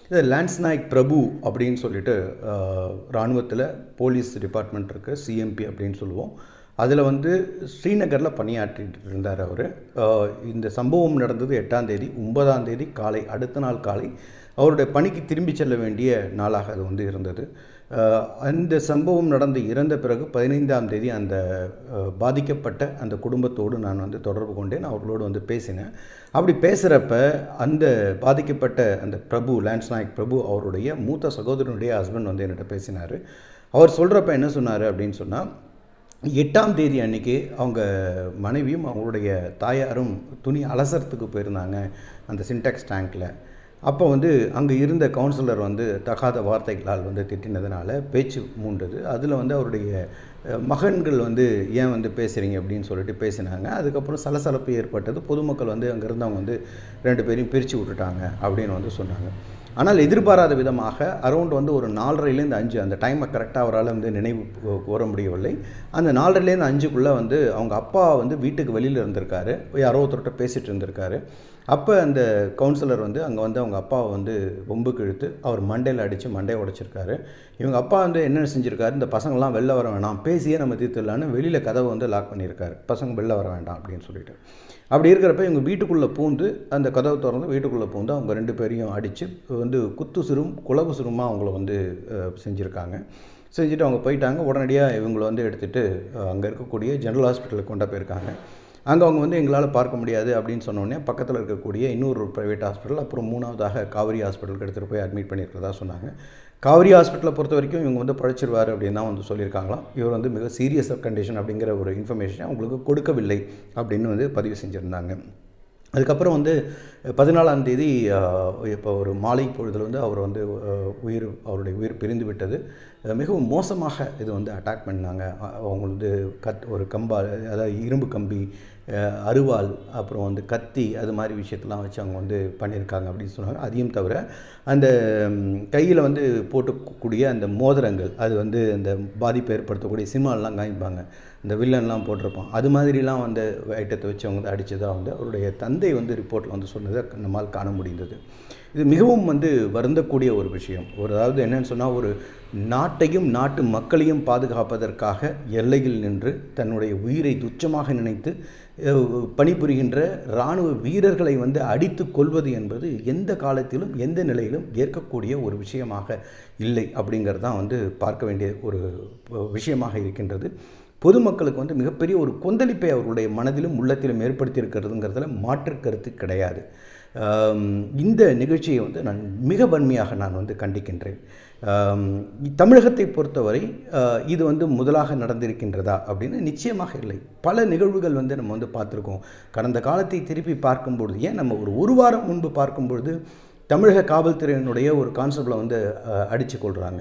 இது லான்ஸ் நாயக் பிரபு அப்படின்னு சொல்லிட்டு இராணுவத்தில் போலீஸ் டிபார்ட்மெண்ட் இருக்குது சிஎம்பி அப்படின்னு சொல்லுவோம் அதில் வந்து ஸ்ரீநகரில் பணியாற்றிட்டு இருந்தார் அவர் இந்த சம்பவம் நடந்தது எட்டாம் தேதி ஒன்பதாம் தேதி காலை அடுத்த நாள் காலை அவருடைய பணிக்கு திரும்பி செல்ல வேண்டிய நாளாக அது வந்து இருந்தது அஹ், அந்த சம்பவம் நடந்து இறந்த பிறகு பதினைந்தாம் தேதி அந்த அஹ், பாதிக்கப்பட்ட அந்த குடும்பத்தோடு நான் வந்து தொடர்பு கொண்டேன் அவர்களோடு வந்து பேசினேன் அப்படி பேசுகிறப்ப அந்த பாதிக்கப்பட்ட அந்த பிரபு லான்ஸ் நாயக் பிரபு அவருடைய மூத்த சகோதரனுடைய ஹஸ்பண்ட் வந்து என்கிட்ட பேசினார் அவர் சொல்கிறப்ப என்ன சொன்னார் அப்படின்னு சொன்னால் எட்டாம் தேதி அன்னைக்கு அவங்க மனைவியும் அவங்களுடைய தாயாரும் துணி அலசறதுக்கு போயிருந்தாங்க அந்த சின்டாக்ஸ் டேங்க்கில் அப்போ வந்து அங்கே இருந்த கவுன்சிலர் வந்து தகாத வார்த்தைகளால் வந்து திட்டினதுனால பேச்சு மூண்டது அதில் வந்து அவருடைய அஹ், மகன்கள் வந்து ஏன் வந்து பேசுகிறீங்க அப்படின்னு சொல்லிட்டு பேசினாங்க அதுக்கப்புறம் சலசலப்பு ஏற்பட்டது பொதுமக்கள் வந்து அங்கே இருந்தவங்க வந்து ரெண்டு பேரையும் பிரித்து விட்டுட்டாங்க அப்படின்னு வந்து சொன்னாங்க ஆனால் எதிர்பாராத விதமாக அரௌண்ட் வந்து ஒரு நாலரைலேருந்து அஞ்சு அந்த டைமை கரெக்டாக அவரால் வந்து நினைவு கூ- கூற முடியவில்லை அந்த நாலரைலேருந்து அஞ்சுக்குள்ளே வந்து அவங்க அப்பா வந்து வீட்டுக்கு வெளியில் இருந்திருக்காரு யாரோ ஒருத்தர்கிட்ட பேசிகிட்டு இருந்திருக்காரு அப்போ அந்த கவுன்சிலர் வந்து அங்கே வந்து அவங்க அப்பாவை வந்து ரொம்ப இழுத்து அவர் மண்டையில் அடித்து மண்டையை உடைச்சிருக்காரு இவங்க அப்பா வந்து என்ன செஞ்சுருக்காரு இந்த பசங்கள்லாம் வெளில வர வேணாம் பேசியே நம்ம தீர்த்துடலான்னு வெளியில் கதவை வந்து லாக் பண்ணியிருக்காரு பசங்க வெளில வர வேண்டாம் அப்படின்னு சொல்லிட்டு அப்படி இருக்கிறப்ப இவங்க வீட்டுக்குள்ளே பூந்து அந்த கதவை திறந்து வீட்டுக்குள்ளே பூந்து அவங்க ரெண்டு பேரையும் அடித்து வந்து குத்து சிறும் குலவு சிறுமாக அவங்கள வந்து அஹ், செஞ்சுருக்காங்க செஞ்சுட்டு அவங்க போயிட்டாங்க உடனடியாக இவங்களை வந்து எடுத்துகிட்டு அங்கே இருக்கக்கூடிய ஜெனரல் ஹாஸ்பிட்டலுக்கு கொண்டு போயிருக்காங்க அங்கே அவங்க வந்து எங்களால் பார்க்க முடியாது அப்படின்னு சொன்னோடனே பக்கத்தில் இருக்கக்கூடிய இன்னொரு ப்ரைவேட் ஹாஸ்பிட்டல் அப்புறம் மூணாவதாக காவிரி ஹாஸ்பிட்டலுக்கு எடுத்துகிட்டு போய் அட்மிட் பண்ணியிருக்கிறதா சொன்னாங்க காவிரி ஹாஸ்பிட்டலை பொறுத்த வரைக்கும் இவங்க வந்து பழைச்சிருவார் அப்படின்னு தான் வந்து சொல்லியிருக்காங்களாம் இவர் வந்து மிக சீரியஸ் கண்டிஷன் அப்படிங்கிற ஒரு இன்ஃபர்மேஷனை அவங்களுக்கு கொடுக்கவில்லை அப்படின்னு வந்து பதிவு செஞ்சுருந்தாங்க அதுக்கப்புறம் வந்து பதினாலாம் தேதி அஹ், இப்போ ஒரு மாலை பொழுதில் வந்து அவர் வந்து அஹ், உயிர் அவருடைய உயிர் பிரிந்து விட்டது அஹ், மிகவும் மோசமாக இது வந்து அட்டாக் பண்ணாங்க அ- அவங்க வந்து கத் ஒரு கம்பா அதாவது இரும்பு கம்பி அஹ், அருவாள் அப்புறம் வந்து கத்தி அது மாதிரி விஷயத்தெல்லாம் வச்சு அவங்க வந்து பண்ணியிருக்காங்க அப்படின்னு சொன்னாங்க அதையும் தவிர அந்த கையில் வந்து போட்டுக்கூடிய அந்த மோதிரங்கள் அது வந்து அந்த பாதிப்பை ஏற்படுத்தக்கூடிய சினிமாலெலாம் காமிப்பாங்க இந்த வில்லன்லாம் போட்டிருப்பான் அது மாதிரிலாம் வந்து ஐட்டத்தை வச்சு அவங்க வந்து அடித்ததாக வந்து அவருடைய தந்தை வந்து ரிப்போர்ட்டில் வந்து சொன்னதை நம்மால் காண முடிந்தது இது மிகவும் வந்து வருந்தக்கூடிய ஒரு விஷயம் ஒரு அதாவது என்னன்னு சொன்னால் ஒரு நாட்டையும் நாட்டு மக்களையும் பாதுகாப்பதற்காக எல்லையில் நின்று தன்னுடைய உயிரை துச்சமாக நினைத்து அஹ், பணிபுரிகின்ற இராணுவ வீரர்களை வந்து அடித்து கொள்வது என்பது எந்த காலத்திலும் எந்த நிலையிலும் ஏற்கக்கூடிய ஒரு விஷயமாக இல்லை அப்படிங்கிறது தான் வந்து பார்க்க வேண்டிய ஒரு விஷயமாக இருக்கின்றது பொதுமக்களுக்கு வந்து மிகப்பெரிய ஒரு கொந்தளிப்பை அவர்களுடைய மனதிலும் உள்ளத்திலும் ஏற்படுத்தியிருக்கிறதுங்கிறதுல மாற்று கருத்து கிடையாது ஆம், இந்த நிகழ்ச்சியை வந்து நான் மிக வன்மையாக நான் வந்து கண்டிக்கின்றேன் ஆம், தமிழகத்தை பொறுத்தவரை ஆ, இது வந்து முதலாக நடந்திருக்கின்றதா அப்படின்னு நிச்சயமாக இல்லை பல நிகழ்வுகள் வந்து நம்ம வந்து பார்த்துருக்கோம் கடந்த காலத்தை திருப்பி பார்க்கும்பொழுது ஏன் நம்ம ஒரு ஒரு வாரம் முன்பு பார்க்கும்பொழுது தமிழக காவல்துறையினுடைய ஒரு கான்ஸ்டபிளை வந்து அடித்து கொள்கிறாங்க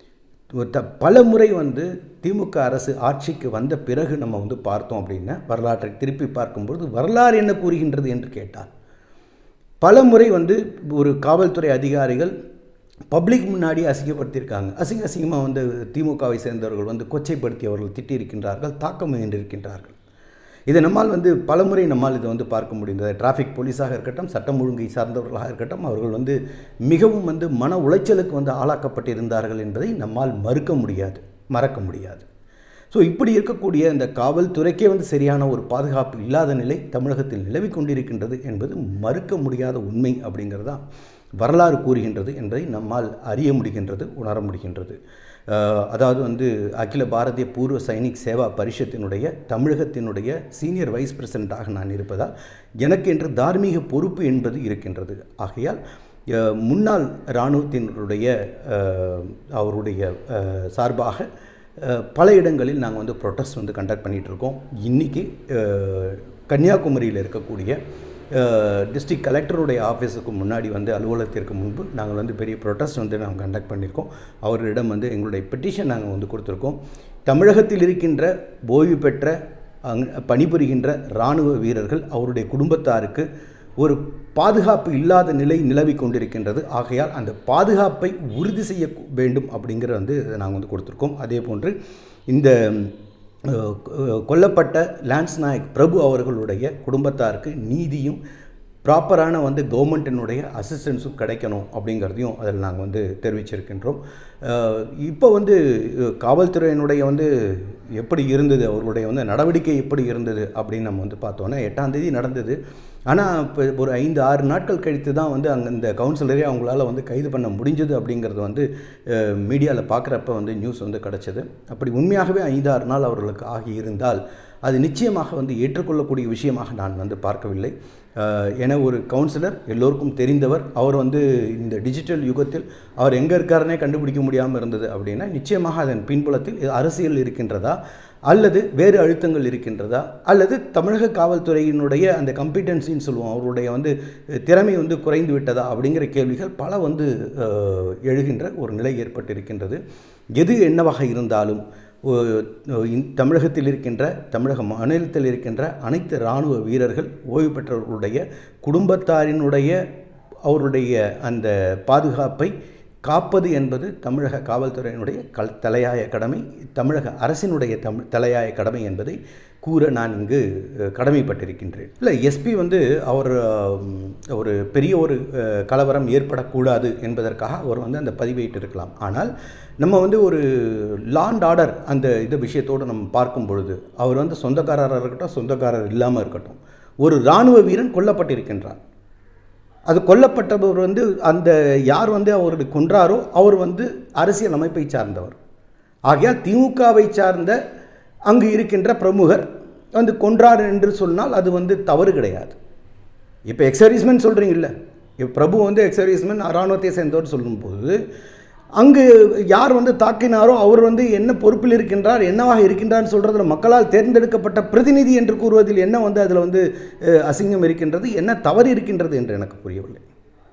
த- பல முறை வந்து திமுக அரசு ஆட்சிக்கு வந்த பிறகு நம்ம வந்து பார்த்தோம் அப்படின்னா வரலாற்றை திருப்பி பார்க்கும்பொழுது வரலாறு என்ன கூறுகின்றது என்று கேட்டால் பல முறை வந்து ஒரு காவல்துறை அதிகாரிகள் பப்ளிக் முன்னாடி அசிங்கப்படுத்தியிருக்காங்க அசிங்க அசிங்கமாக வந்து திமுகவை சேர்ந்தவர்கள் வந்து கொச்சைப்படுத்தி அவர்கள் திட்டியிருக்கின்றார்கள் தாக்க முயன்றிருக்கின்றார்கள் இதை நம்மால் வந்து பலமுறை நம்மால் இதை வந்து பார்க்க முடிந்தது டிராஃபிக் போலீஸாக இருக்கட்டும் சட்டம் ஒழுங்கை சார்ந்தவர்களாக இருக்கட்டும் அவர்கள் வந்து மிகவும் வந்து மன உளைச்சலுக்கு வந்து ஆளாக்கப்பட்டிருந்தார்கள் என்பதை நம்மால் மறுக்க முடியாது மறக்க முடியாது ஸோ இப்படி இருக்கக்கூடிய இந்த காவல்துறைக்கே வந்து சரியான ஒரு பாதுகாப்பு இல்லாத நிலை தமிழகத்தில் நிலவிக் கொண்டிருக்கின்றது என்பது மறுக்க முடியாத உண்மை அப்படிங்கிறதா வரலாறு கூறுகின்றது என்பதை நம்மால் அறிய முடிகின்றது உணர முடிகின்றது அஹ், அதாவது வந்து அகில பாரதிய பூர்வ சைனிக் சேவா பரிஷத்தினுடைய தமிழகத்தினுடைய சீனியர் வைஸ் பிரசிடெண்ட்டாக நான் இருப்பதால் எனக்கு என்று தார்மீக பொறுப்பு என்பது இருக்கின்றது ஆகையால் அஹ், முன்னாள் இராணுவத்தினருடைய அஹ், அவருடைய அஹ், சார்பாக அஹ், பல இடங்களில் நாங்கள் வந்து ப்ரொட்டஸ்ட் வந்து கண்டக்ட் பண்ணிகிட்டு இருக்கோம் இன்றைக்கி கன்னியாகுமரியில் இருக்கக்கூடிய டிஸ்ட்ரிக்ட் கலெக்டருடைய ஆஃபீஸுக்கு முன்னாடி வந்து அலுவலகத்திற்கு முன்பு நாங்கள் வந்து பெரிய ப்ரொட்டஸ்ட் வந்து நாங்கள் கண்டக்ட் பண்ணியிருக்கோம் அவர்களிடம் வந்து எங்களுடைய பெட்டிஷன் நாங்கள் வந்து கொடுத்துருக்கோம் தமிழகத்தில் இருக்கின்ற ஓய்வு பெற்ற அங் பணிபுரிகின்ற இராணுவ வீரர்கள் அவருடைய குடும்பத்தாருக்கு ஒரு பாதுகாப்பு இல்லாத நிலை நிலவி கொண்டிருக்கின்றது ஆகையால் அந்த பாதுகாப்பை உறுதி செய்ய வேண்டும் அப்படிங்கிற வந்து நாங்கள் வந்து கொடுத்துருக்கோம் அதே போன்று இந்த அஹ், கொ- கொல்லப்பட்ட லான்ஸ் நாயக் பிரபு அவர்களுடைய குடும்பத்தாருக்கு நீதியும் ப்ராப்பரான வந்து கவர்மெண்ட்டினுடைய அசிஸ்டன்ஸும் கிடைக்கணும் அப்படிங்கிறதையும் அதில் நாங்கள் வந்து தெரிவிச்சிருக்கின்றோம் அஹ் இப்போ வந்து அஹ் காவல்துறையினுடைய வந்து எப்படி இருந்தது அவர்களுடைய வந்து நடவடிக்கை எப்படி இருந்தது அப்படின்னு நம்ம வந்து பார்த்தோன்னா எட்டாம் தேதி நடந்தது ஆனால் இப்போ ஒரு ஐந்து ஆறு நாட்கள் கழித்து தான் வந்து அங்கே இந்த கவுன்சிலரே அவங்களால வந்து கைது பண்ண முடிஞ்சது அப்படிங்கிறது வந்து மீடியாவில் பார்க்குறப்ப வந்து நியூஸ் வந்து கிடச்சிது அப்படி உண்மையாகவே ஐந்து ஆறு நாள் அவர்களுக்கு ஆகி இருந்தால் அது நிச்சயமாக வந்து ஏற்றுக்கொள்ளக்கூடிய விஷயமாக நான் வந்து பார்க்கவில்லை அஹ் என ஒரு கவுன்சிலர் எல்லோருக்கும் தெரிந்தவர் அவர் வந்து இந்த டிஜிட்டல் யுகத்தில் அவர் எங்கே இருக்காருனே கண்டுபிடிக்க முடியாமல் இருந்தது அப்படின்னா நிச்சயமாக அதன் பின்புலத்தில் இது அரசியல் இருக்கின்றதா அல்லது வேறு அழுத்தங்கள் இருக்கின்றதா அல்லது தமிழக காவல்துறையினுடைய அந்த கம்பிட்டன்சின்னு சொல்லுவோம் அவருடைய வந்து திறமை வந்து குறைந்து விட்டதா அப்படிங்கிற கேள்விகள் பல வந்து அஹ், எழுகின்ற ஒரு நிலை ஏற்பட்டிருக்கின்றது எது என்னவாக இருந்தாலும் ஒ- இந் தமிழகத்தில் இருக்கின்ற தமிழக மாநிலத்தில் இருக்கின்ற அனைத்து இராணுவ வீரர்கள் ஓய்வு பெற்றவர்களுடைய குடும்பத்தாரினுடைய அவருடைய அந்த பாதுகாப்பை காப்பது என்பது தமிழக காவல்துறையினுடைய கல் தலையாய கடமை தமிழக அரசினுடைய தமிழ் தலையாய கடமை என்பதை கூற நான் இங்கு அஹ், கடமைப்பட்டிருக்கின்றேன் இல்லை எஸ்பி வந்து அவர் அஹ், ஒரு பெரிய ஒரு அஹ், கலவரம் ஏற்படக்கூடாது என்பதற்காக அவர் வந்து அந்த பதிவேட்டு இருக்கலாம் ஆனால் நம்ம வந்து ஒரு லாண்ட் ஆர்டர் அந்த இது விஷயத்தோடு நம்ம பார்க்கும் பொழுது அவர் வந்து சொந்தக்காரராக இருக்கட்டும் சொந்தக்காரர் இல்லாமல் இருக்கட்டும் ஒரு இராணுவ வீரன் கொல்லப்பட்டிருக்கின்றார் அது கொல்லப்பட்டவர் வந்து அந்த யார் வந்து அவரை கொன்றாரோ அவர் வந்து அரசியல் அமைப்பை சார்ந்தவர் ஆகையால் திமுகவை சார்ந்த அங்கு இருக்கின்ற பிரமுகர் வந்து கொன்றார் என்று சொன்னால் அது வந்து தவறு கிடையாது இப்போ எக்ஸர்வீஸ்மென் சொல்கிறீங்கல்ல இப்போ பிரபு வந்து எக்ஸர்வீஸ்மென் இராணுவத்தை சேர்ந்தவர் சொல்லும்போது அங்கு யார் வந்து தாக்கினாரோ அவர் வந்து என்ன பொறுப்பில் இருக்கின்றார் என்னவாக இருக்கின்றார்னு சொல்கிறதுல மக்களால் தேர்ந்தெடுக்கப்பட்ட பிரதிநிதி என்று கூறுவதில் என்ன வந்து அதில் வந்து அஹ், அசிங்கம் இருக்கின்றது என்ன தவறு இருக்கின்றது என்று எனக்கு புரியவில்லை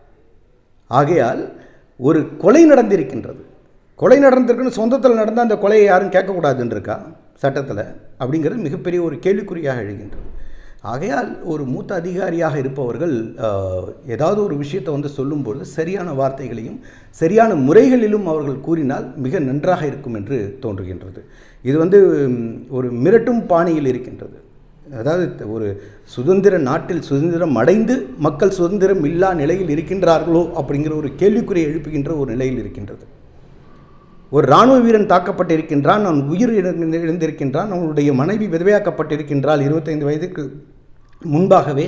ஆகையால் ஒரு கொலை நடந்திருக்கின்றது கொலை நடந்திருக்குன்னு சொந்தத்தில் நடந்த அந்த கொலையை யாரும் கேட்கக்கூடாதுன்னு இருக்கா சட்டத்தில் அப்படிங்கிறது மிகப்பெரிய ஒரு கேள்விக்குறியாக எழுகின்றது ஆகையால் ஒரு மூத்த அதிகாரியாக இருப்பவர்கள் ஆஹ், ஏதாவது ஒரு விஷயத்தை வந்து சொல்லும்பொழுது சரியான வார்த்தைகளையும் சரியான முறைகளிலும் அவர்கள் கூறினால் மிக நன்றாக இருக்கும் என்று தோன்றுகின்றது இது வந்து ம், ஒரு மிரட்டும் பாணியில் இருக்கின்றது அதாவது ஒரு சுதந்திர நாட்டில் சுதந்திரம் அடைந்து மக்கள் சுதந்திரம் இல்லா நிலையில் இருக்கின்றார்களோ அப்படிங்கிற ஒரு கேள்விக்குறி எழுப்புகின்ற ஒரு நிலையில் இருக்கின்றது ஒரு இராணுவ வீரன் தாக்கப்பட்டிருக்கின்றான் அவன் உயிர் இழந்து- இழந்திருக்கின்றான் அவனுடைய மனைவி விதவையாக்கப்பட்டிருக்கின்றால் இருபத்தைந்து வயதுக்கு முன்பாகவே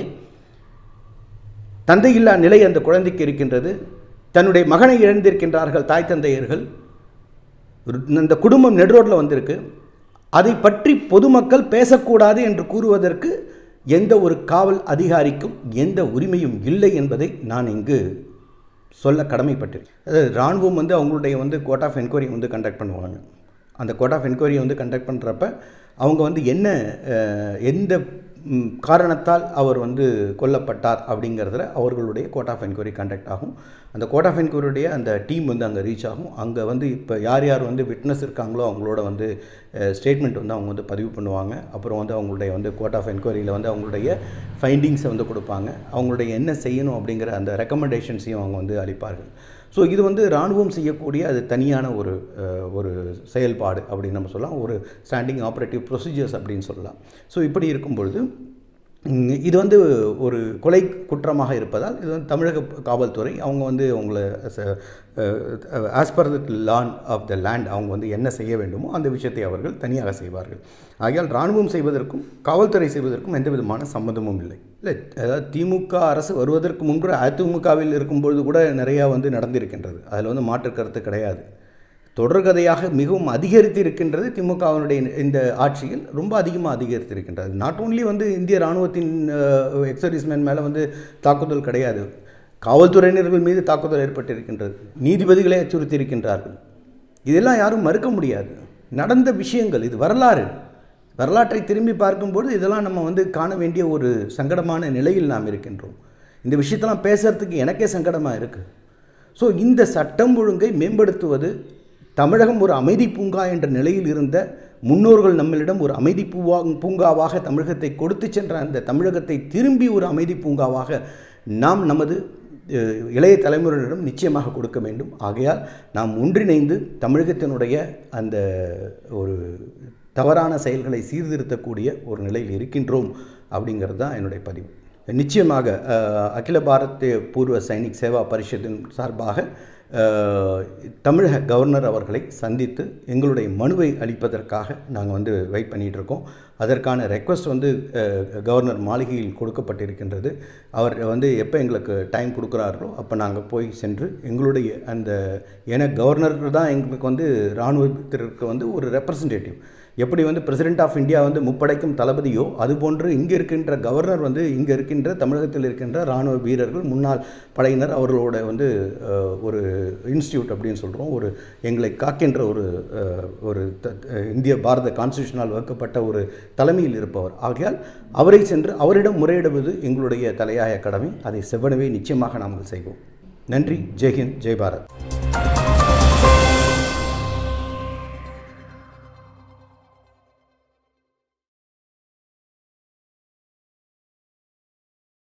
தந்தையில்லா நிலை அந்த குழந்தைக்கு இருக்கின்றது தன்னுடைய மகனை இழந்திருக்கின்றார்கள் தாய் தந்தையர்கள் ஒரு- இந்த குடும்பம் நெடுரோட்டில் வந்திருக்கு அதை பற்றி பொதுமக்கள் பேசக்கூடாது என்று கூறுவதற்கு எந்த ஒரு காவல் அதிகாரிக்கும் எந்த உரிமையும் இல்லை என்பதை நான் இங்கு சொல்ல கடமைப்பட்டிருக்கேன் அதாவது இராணுவம் வந்து அவங்களுடைய வந்து கோர்ட் ஆஃப் என்கொயரி வந்து கண்டக்ட் பண்ணுவாங்க அந்த கோர்ட் ஆஃப் என்கொயரியை வந்து கண்டக்ட் பண்ணுறப்ப அவங்க வந்து என்ன அஹ், எந்த ம், காரணத்தால் அவர் வந்து கொல்லப்பட்டார் அப்படிங்கிறதுல அவர்களுடைய கோர்ட் ஆஃப் என்கொயரி கண்டக்ட் ஆகும் அந்த கோர்ட் ஆஃப் என்கொயரியுடைய அந்த டீம் வந்து அங்கே ரீச் ஆகும் அங்கே வந்து இப்போ யார் யார் வந்து விட்னஸ் இருக்காங்களோ அவங்களோட வந்து ஸ்டேட்மெண்ட் வந்து அவங்க வந்து பதிவு பண்ணுவாங்க அப்புறம் வந்து அவங்களுடைய வந்து கோர்ட் ஆஃப் என்கொயரியில் வந்து அவங்களுடைய ஃபைண்டிங்ஸை வந்து கொடுப்பாங்க அவங்களுடைய என்ன செய்யணும் அப்படிங்கிற அந்த ரெக்கமெண்டேஷன்ஸையும் அவங்க வந்து அளிப்பார்கள் ஸோ இது வந்து இராணுவம் செய்யக்கூடிய அது தனியான ஒரு அஹ், ஒரு செயல்பாடு அப்படின்னு நம்ம சொல்லலாம் ஒரு ஸ்டாண்டிங் ஆப்ரேட்டிவ் ப்ரொசீஜர்ஸ் அப்படின்னு சொல்லலாம் ஸோ இப்படி இருக்கும் பொழுது ம், இது வந்து ஒரு கொலை குற்றமாக இருப்பதால் இது வந்து தமிழக காவல்துறை அவங்க வந்து அவங்கள as per the law of the land அவங்க வந்து என்ன செய்ய வேண்டுமோ அந்த விஷயத்தை அவர்கள் தனியாக செய்வார்கள் ஆகையால் இராணுவம் செய்வதற்கும் காவல்துறை செய்வதற்கும் எந்த விதமான சம்மந்தமும் இல்லை இல்லை அதாவது திமுக அரசு வருவதற்கு முன்பு அதிமுகவில் இருக்கும்பொழுது கூட நிறையா வந்து நடந்திருக்கின்றது அதில் வந்து மாற்று கருத்து கிடையாது தொடர்கதையாக மிகவும் அதிகரித்து இருக்கின்றது திமுகவினுடைய இந்த ஆட்சியில் ரொம்ப அதிகமாக அதிகரித்து இருக்கின்றது நாட் ஓன்லி வந்து இந்திய இராணுவத்தின் எக்ஸர்வீஸ்மேன் மேலே வந்து தாக்குதல் கிடையாது காவல்துறையினர்கள் மீது தாக்குதல் ஏற்பட்டிருக்கின்றது நீதிபதிகளை அச்சுறுத்தி இருக்கின்றார்கள் இதெல்லாம் யாரும் மறுக்க முடியாது நடந்த விஷயங்கள் இது வரலாறு வரலாற்றை திரும்பி பார்க்கும்போது இதெல்லாம் நம்ம வந்து காண வேண்டிய ஒரு சங்கடமான நிலையில் நாம் இருக்கின்றோம் இந்த விஷயத்தெல்லாம் பேசுறதுக்கு எனக்கே சங்கடமாக இருக்குது ஸோ இந்த சட்டம் ஒழுங்கை மேம்படுத்துவது தமிழகம் ஒரு அமைதி பூங்கா என்ற நிலையில் இருந்த முன்னோர்கள் நம்மளிடம் ஒரு அமைதி பூவா பூங்காவாக தமிழகத்தை கொடுத்து சென்ற அந்த தமிழகத்தை திரும்பி ஒரு அமைதி பூங்காவாக நாம் நமது அஹ், இளைய தலைமுறையினரிடம் நிச்சயமாக கொடுக்க வேண்டும் ஆகையால் நாம் ஒன்றிணைந்து தமிழகத்தினுடைய அந்த ஒரு தவறான செயல்களை சீர்திருத்தக்கூடிய ஒரு நிலையில் இருக்கின்றோம் அப்படிங்கிறது தான் என்னுடைய பதிவு நிச்சயமாக அஹ், அகில பாரதிய பூர்வ சைனிக் சேவா பரிஷத்தின் சார்பாக அஹ், தமிழக கவர்னர் அவர்களை சந்தித்து எங்களுடைய மனுவை அளிப்பதற்காக நாங்கள் வந்து வெயிட் பண்ணிகிட்டு இருக்கோம் அதற்கான ரெக்வஸ்ட் வந்து அஹ், கவர்னர் மாளிகையில் கொடுக்கப்பட்டிருக்கின்றது அவர் வந்து எப்போ எங்களுக்கு டைம் கொடுக்குறாரோ அப்போ நாங்கள் போய் சென்று எங்களுடைய அந்த ஏன்னா கவர்னர் தான் எங்களுக்கு வந்து இராணுவத்திற்கு வந்து ஒரு ரெப்ரசன்டேட்டிவ் எப்படி வந்து பிரசிடென்ட் ஆஃப் இந்தியா வந்து முப்படைக்கும் தளபதியோ அதுபோன்று இங்கே இருக்கின்ற கவர்னர் வந்து இங்கே இருக்கின்ற தமிழகத்தில் இருக்கின்ற இராணுவ வீரர்கள் முன்னாள் படையினர் அவர்களோட வந்து அஹ், ஒரு இன்ஸ்டியூட் அப்படின்னு சொல்கிறோம் ஒரு எங்களை காக்கின்ற ஒரு அஹ், ஒரு த- த- இந்திய பாரத கான்ஸ்டியூஷனால் வகுக்கப்பட்ட ஒரு தலைமையில் இருப்பவர் ஆகையால் அவரை சென்று அவரிடம் முறையிடுவது எங்களுடைய தலையாய கடமை அதை செவ்வனவே நிச்சயமாக நாங்கள் செய்வோம் நன்றி ஜெய்ஹிந்த் ஜெய் பாரத்